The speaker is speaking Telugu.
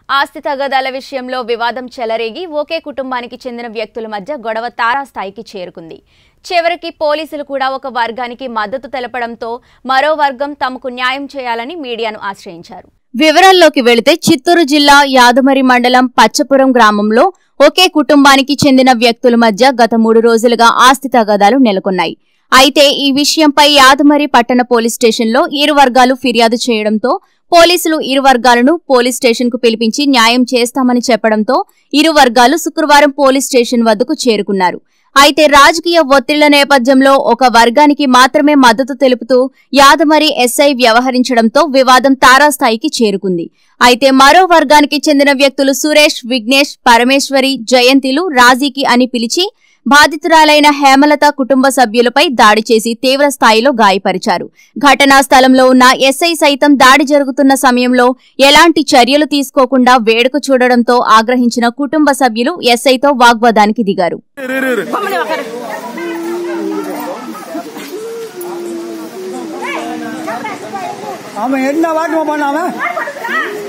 ఆస్తి తగాదాల విషయంలో వివాదం చెలరేగి ఒకే కుటుంబానికి చెందిన వ్యక్తుల మధ్య గొడవ తారాస్థాయికి చేరుకుంది చివరికి పోలీసులు కూడా ఒక వర్గానికి మద్దతు తెలపడంతో మరో వర్గం తమకు న్యాయం చేయాలని మీడియాను ఆశ్రయించారు వివరాల్లోకి వెళితే చిత్తూరు జిల్లా యాదమరి మండలం పచ్చపురం గ్రామంలో ఒకే కుటుంబానికి చెందిన వ్యక్తుల మధ్య గత మూడు రోజులుగా ఆస్తి తగాదాలు నెలకొన్నాయి అయితే ఈ విషయంపై యాదమరి పట్టణ పోలీస్ స్టేషన్లో ఇరు వర్గాలు ఫిర్యాదు చేయడంతో పోలీసులు ఇరు వర్గాలను పోలీస్ స్టేషన్ కు పిలిపించి న్యాయం చేస్తామని చెప్పడంతో ఇరు వర్గాలు శుక్రవారం పోలీస్ స్టేషన్ వద్దకు చేరుకున్నారు అయితే రాజకీయ ఒత్తిళ్ల నేపథ్యంలో ఒక వర్గానికి మాత్రమే మద్దతు తెలుపుతూ యాదమరి ఎస్ఐ వ్యవహరించడంతో వివాదం తారాస్థాయికి చేరుకుంది అయితే మరో వర్గానికి చెందిన వ్యక్తులు సురేష్ విఘ్నేష్ పరమేశ్వరి జయంతిలు రాజీకి అని పిలిచి బాధితురాలైన హేమలత కుటుంబ సభ్యులపై దాడి చేసి తీవ్ర స్థాయిలో గాయపరిచారు ఘటనా స్థలంలో ఉన్న ఎస్ఐ సైతం దాడి జరుగుతున్న సమయంలో ఎలాంటి చర్యలు తీసుకోకుండా వేడుక చూడడంతో ఆగ్రహించిన కుటుంబ సభ్యులు ఎస్ఐతో వాగ్వాదానికి దిగారు அவன் என்ன வாட்டுமா பண்ணாம